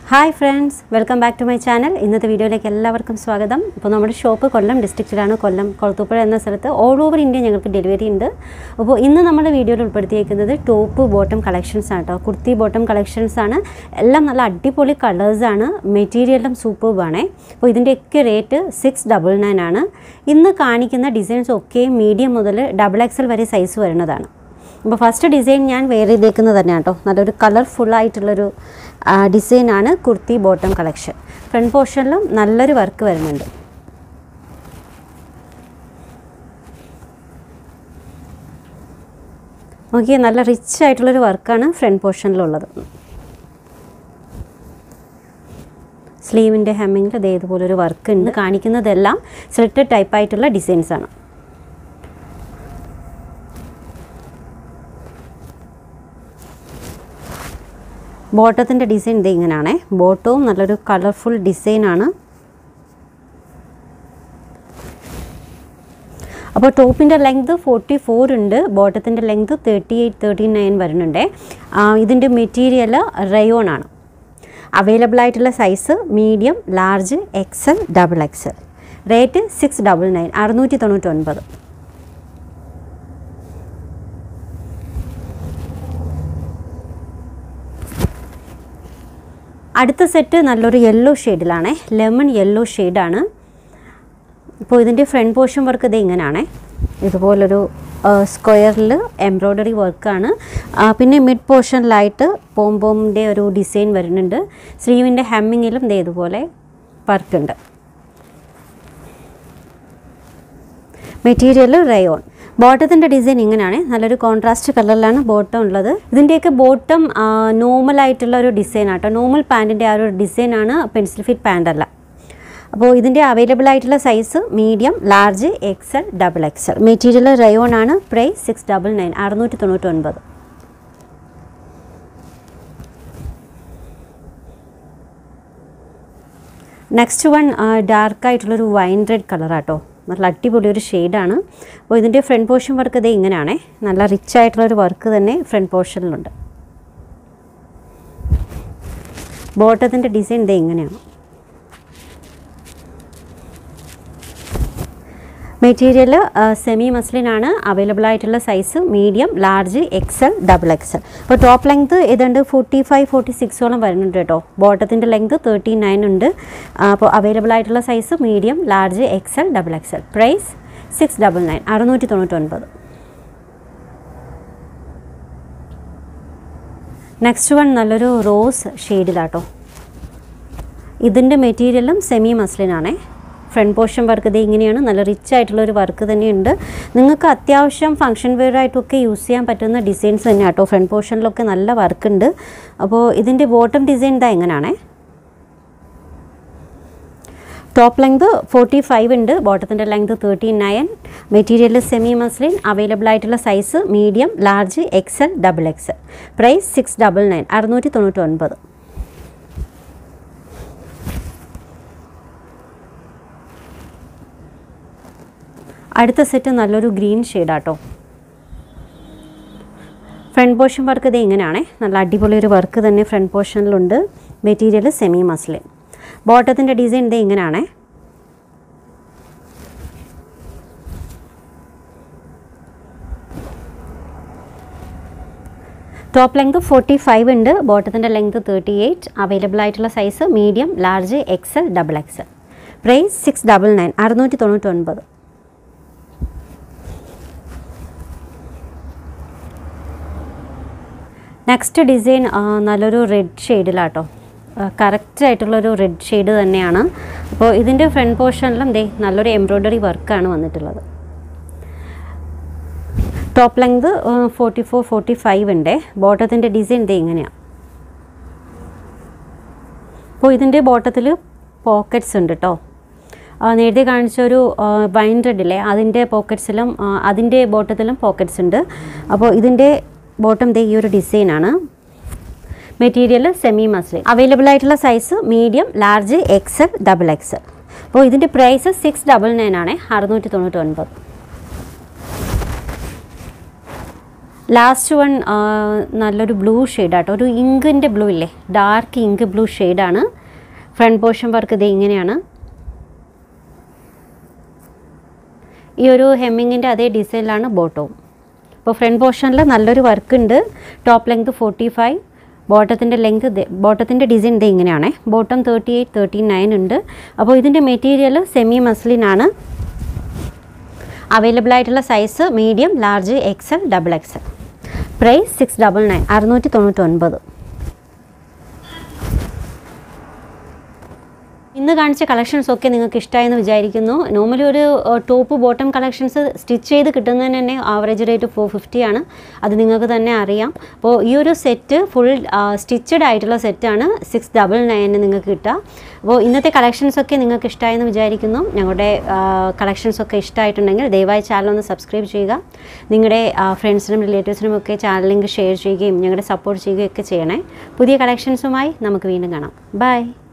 hi friends welcome back to my channel ഇന്നത്തെ വീഡിയോയിലേക്ക് എല്ലാവർക്കും സ്വാഗതം ഇപ്പോൾ നമ്മുടെ ഷോപ്പ് കൊല്ലം ഡിസ്ട്രിക്റ്റിലാണ് കൊല്ലം കൊളത്തൂപ്പുഴ എന്ന സ്ഥലത്ത് ഓൾ ഓവർ ഇന്ത്യ ഞങ്ങൾക്ക് ഡെലിവറി ഉണ്ട് അപ്പോൾ ഇന്ന് നമ്മുടെ വീഡിയോയിൽ ഉൾപ്പെടുത്തിയേക്കുന്നത് ടോപ്പ് ബോട്ടം കളക്ഷൻസ് ആണ് കേട്ടോ കുർത്തി ബോട്ടം കളക്ഷൻസ് ആണ് എല്ലാം നല്ല അടിപൊളി കളേഴ്സാണ് മെറ്റീരിയലും സൂപ്പർബാണേ അപ്പോൾ ഇതിൻ്റെയൊക്കെ റേറ്റ് സിക്സ് ഡബിൾ നയൻ ആണ് ഇന്ന് കാണിക്കുന്ന ഡിസൈൻസ് ഒക്കെ മീഡിയം മുതൽ ഡബിൾ എക്സൽ വരെ സൈസ് വരുന്നതാണ് അപ്പോൾ ഫസ്റ്റ് ഡിസൈൻ ഞാൻ വെയർ ചെയ്തേക്കുന്നത് തന്നെയാണ് കേട്ടോ നല്ലൊരു കളർഫുൾ ആയിട്ടുള്ളൊരു ഡിസൈനാണ് കുർത്തി ബോട്ടം കളക്ഷൻ ഫ്രണ്ട് പോർഷനിലും നല്ലൊരു വർക്ക് വരുന്നുണ്ട് നോക്കിയേ നല്ല റിച്ച് ആയിട്ടുള്ളൊരു വർക്കാണ് ഫ്രണ്ട് പോർഷനിലുള്ളത് സ്ലീവിൻ്റെ ഹെമ്മിങ്ങിൽ ഇതേ ഇതുപോലൊരു വർക്ക് ഉണ്ട് കാണിക്കുന്നതെല്ലാം സ്ലിറ്റഡ് ടൈപ്പ് ആയിട്ടുള്ള ഡിസൈൻസ് ആണ് ബോട്ടത്തിൻ്റെ ഡിസൈൻ ഇത് ഇങ്ങനെയാണേ ബോട്ടവും നല്ലൊരു കളർഫുൾ ഡിസൈനാണ് അപ്പോൾ ടോപ്പിൻ്റെ ലെങ്ത് ഫോർട്ടി ഫോർ ഉണ്ട് ബോട്ടത്തിൻ്റെ length thirty eight thirty nine വരുന്നുണ്ട് ഇതിൻ്റെ മെറ്റീരിയൽ റയോൺ ആണ് അവൈലബിൾ ആയിട്ടുള്ള size medium large XL double XL rate six double nine അറുന്നൂറ്റി തൊണ്ണൂറ്റൊൻപത് അടുത്ത സെറ്റ് നല്ലൊരു യെല്ലോ ഷെയ്ഡിലാണേ ലെമൺ യെല്ലോ ഷെയ്ഡാണ് ഇപ്പോൾ ഇതിൻ്റെ ഫ്രണ്ട് പോർഷൻ വർക്ക് ഇത് ഇങ്ങനെയാണേ ഇതുപോലൊരു സ്ക്വയറിൽ എംബ്രോയ്ഡറി വർക്കാണ് പിന്നെ മിഡ് പോർഷനിലായിട്ട് പോംപോമിൻ്റെ ഒരു ഡിസൈൻ വരുന്നുണ്ട് സ്ലീവിൻ്റെ ഹെമ്മിങ്ങിലും ഇതേ ഇതുപോലെ വർക്കുണ്ട് മെറ്റീരിയൽ റയോൺ ബോട്ടത്തിൻ്റെ ഡിസൈൻ ഇങ്ങനെയാണ് നല്ലൊരു കോൺട്രാസ്റ്റ് കളറിലാണ് ബോട്ടം ഉള്ളത് ഇതിൻ്റെയൊക്കെ ബോട്ടം നോർമൽ ആയിട്ടുള്ള ഒരു ഡിസൈൻ ആട്ടോ നോർമൽ പാൻറ്റിൻ്റെ ആ ഒരു ഡിസൈനാണ് പെൻസിൽ ഫിറ്റ് പാൻ്റ് അല്ല അപ്പോൾ ഇതിൻ്റെ അവൈലബിൾ ആയിട്ടുള്ള size medium large XL double XL material rayon ആണ് പ്രൈസ് സിക്സ് ഡബിൾ നയൻ അറുന്നൂറ്റി തൊണ്ണൂറ്റൊൻപത് നെക്സ്റ്റ് വൺ ഡാർക്ക് ആയിട്ടുള്ളൊരു വൈൻ റെഡ് കളറാട്ടോ നല്ല അടിപൊളി ഒരു ഷെയ്ഡാണ് അപ്പോൾ ഇതിൻ്റെ ഫ്രണ്ട് പോർഷൻ വർക്ക് ഇത് ഇങ്ങനെയാണേ നല്ല റിച്ച് ആയിട്ടുള്ളൊരു വർക്ക് തന്നെ ഫ്രണ്ട് പോർഷനിലുണ്ട് ബോട്ടത്തിൻ്റെ ഡിസൈൻ ഇത് ഇങ്ങനെയാണ് മെറ്റീരിയൽ സെമി മസ്ലിനാണ് അവൈലബിൾ ആയിട്ടുള്ള size medium large XL double XL അപ്പോൾ ടോപ്പ് ലെങ്ത് ഏതാണ്ട് ഫോർട്ടി ഫൈവ് ഫോർട്ടി സിക്സോളം വരുന്നുണ്ട് കേട്ടോ ബോട്ടത്തിൻ്റെ ലെങ്ത് തേർട്ടി നയൻ ഉണ്ട് അപ്പോൾ അവൈലബിൾ ആയിട്ടുള്ള size medium large XL double Excel price six double nine അറുന്നൂറ്റി തൊണ്ണൂറ്റൊൻപത് നെക്സ്റ്റ് വൺ നല്ലൊരു റോസ് ഷെയ്ഡിലാട്ടോ ഇതിൻ്റെ മെറ്റീരിയലും സെമി മസ്ലിനാണേ ഫ്രണ്ട് പോർഷൻ വർക്ക് ഇത് ഇങ്ങനെയാണ് നല്ല റിച്ച് ആയിട്ടുള്ള ഒരു വർക്ക് തന്നെയുണ്ട് നിങ്ങൾക്ക് അത്യാവശ്യം ഫംഗ്ഷൻ വെയർ ആയിട്ടൊക്കെ യൂസ് ചെയ്യാൻ പറ്റുന്ന ഡിസൈൻസ് തന്നെ കേട്ടോ ഫ്രണ്ട് പോർഷനിലൊക്കെ നല്ല വർക്ക് ഉണ്ട് അപ്പോൾ ഇതിൻ്റെ ബോട്ടം ഡിസൈൻ ഇതാ എങ്ങനെയാണേ ടോപ്പ് ലെങ്ത് ഫോർട്ടി ഫൈവ് ഉണ്ട് ബോട്ടത്തിൻ്റെ length thirty nine material semi muslin available ആയിട്ടുള്ള size medium large XL double Excel price six double nine അറുന്നൂറ്റി തൊണ്ണൂറ്റി ഒൻപത് അടുത്ത സെറ്റ് നല്ലൊരു ഗ്രീൻ ഷെയ്ഡാട്ടോ ഫ്രണ്ട് പോർഷൻ വർക്ക് ഇത് ഇങ്ങനെയാണേ നല്ല അടിപൊളി ഒരു വർക്ക് തന്നെ ഫ്രണ്ട് പോർഷനിലുണ്ട് മെറ്റീരിയൽ സെമി മസ്ലിൻ ബോട്ടത്തിൻ്റെ ഡിസൈൻ ഇത് ഇങ്ങനെയാണേ ടോപ്പ് ലെങ്ത് ഫോർട്ടി ഫൈവ് ഉണ്ട് ബോട്ടത്തിൻ്റെ ലെങ്ത് തേർട്ടി എയ്റ്റ് അവൈലബിൾ ആയിട്ടുള്ള size medium large XL double Excel price six double nine അറുന്നൂറ്റി തൊണ്ണൂറ്റൊൻപത് നെക്സ്റ്റ് ഡിസൈൻ നല്ലൊരു റെഡ് ഷെയ്ഡിലാട്ടോ കറക്റ്റ് ആയിട്ടുള്ളൊരു റെഡ് ഷെയ്ഡ് തന്നെയാണ് അപ്പോൾ ഇതിൻ്റെ ഫ്രണ്ട് പോർഷനിലും ദേ നല്ലൊരു എംബ്രോയ്ഡറി വർക്കാണ് വന്നിട്ടുള്ളത് top length forty four forty five ഉണ്ട് ബോട്ടത്തിൻ്റെ ഡിസൈൻ ദേ ഇങ്ങനെയാണ് അപ്പോൾ ഇതിൻ്റെ ബോട്ടത്തിൽ പോക്കറ്റ്സ് ഉണ്ട് കേട്ടോ നേരത്തെ കാണിച്ച ഒരു വൈൻ റെഡില്ലേ അതിൻ്റെ പോക്കറ്റ്സിലും അതിൻ്റെ ബോട്ടത്തിലും പോക്കറ്റ്സ് ഉണ്ട് അപ്പോൾ ഇതിൻ്റെ ബോട്ടം ദേ ഈ ഒരു ഡിസൈനാണ് മെറ്റീരിയൽ സെമി മസ്ലിൻ അവൈലബിൾ ആയിട്ടുള്ള size medium large XL double XL അപ്പോൾ ഇതിൻ്റെ പ്രൈസ് സിക്സ് ഡബിൾ നയൻ ആണ് അറുന്നൂറ്റി തൊണ്ണൂറ്റി ഒൻപത് ലാസ്റ്റ് വൺ നല്ലൊരു ബ്ലൂ ഷെയ്ഡാട്ടോ ഒരു ഇങ്കിൻ്റെ ബ്ലൂ ഇല്ലേ ഡാർക്ക് ഇങ്ക് ബ്ലൂ ഷെയ്ഡാണ് ഫ്രണ്ട് പോർഷൻ വർക്ക് ഇത് ഇങ്ങനെയാണ് ഈ ഒരു ഹെമ്മിങ്ങിൻ്റെ അതേ ഡിസൈനിലാണ് ബോട്ടവും അപ്പോൾ ഫ്രണ്ട് പോർഷനിൽ നല്ലൊരു വർക്ക് ഉണ്ട് ടോപ്പ് ലെങ്ത് ഫോർട്ടി ഫൈവ് ബോട്ടത്തിൻ്റെ ലെങ്ത് ബോട്ടത്തിൻ്റെ ഡിസൈൻ ഇത് ഇങ്ങനെയാണേ bottom thirty eight thirty nine ഉണ്ട് അപ്പോൾ ഇതിൻ്റെ മെറ്റീരിയൽ സെമി മസ്ലിനാണ് അവൈലബിൾ ആയിട്ടുള്ള size medium large XL double Excel price six double nine അറുന്നൂറ്റി തൊണ്ണൂറ്റൊൻപത് ഇന്ന് കാണിച്ച കളക്ഷൻസ് ഒക്കെ നിങ്ങൾക്ക് ഇഷ്ടമായെന്ന് വിചാരിക്കുന്നു നോർമലി ഒരു ടോപ്പ് ബോട്ടം കളക്ഷൻസ് സ്റ്റിച്ച് ചെയ്ത് കിട്ടുന്നതിന് തന്നെ ആവറേജ് റേറ്റ് ഫോർ ഫിഫ്റ്റി ആണ് അത് നിങ്ങൾക്ക് തന്നെ അറിയാം അപ്പോൾ ഈ ഒരു സെറ്റ് ഫുൾ സ്റ്റിച്ചഡ് ആയിട്ടുള്ള സെറ്റാണ് സിക്സ് ഡബിൾ നയന് നിങ്ങൾക്ക് കിട്ടുക അപ്പോൾ ഇന്നത്തെ കളക്ഷൻസ് ഒക്കെ നിങ്ങൾക്ക് ഇഷ്ടമായെന്ന് വിചാരിക്കുന്നു ഞങ്ങളുടെ കളക്ഷൻസ് ഒക്കെ ഇഷ്ടമായിട്ടുണ്ടെങ്കിൽ ദയവായി ചാനൽ ഒന്ന് സബ്സ്ക്രൈബ് ചെയ്യുക നിങ്ങളുടെ ഫ്രണ്ട്സിനും റിലേറ്റീവ്സിനും ഒക്കെ ചാനൽ ലിങ്ക് ഷെയർ ചെയ്യുകയും ഞങ്ങളുടെ സപ്പോർട്ട് ചെയ്യുകയും ഒക്കെ ചെയ്യണേ പുതിയ കളക്ഷൻസുമായി നമുക്ക് വീണ്ടും കാണാം ബൈ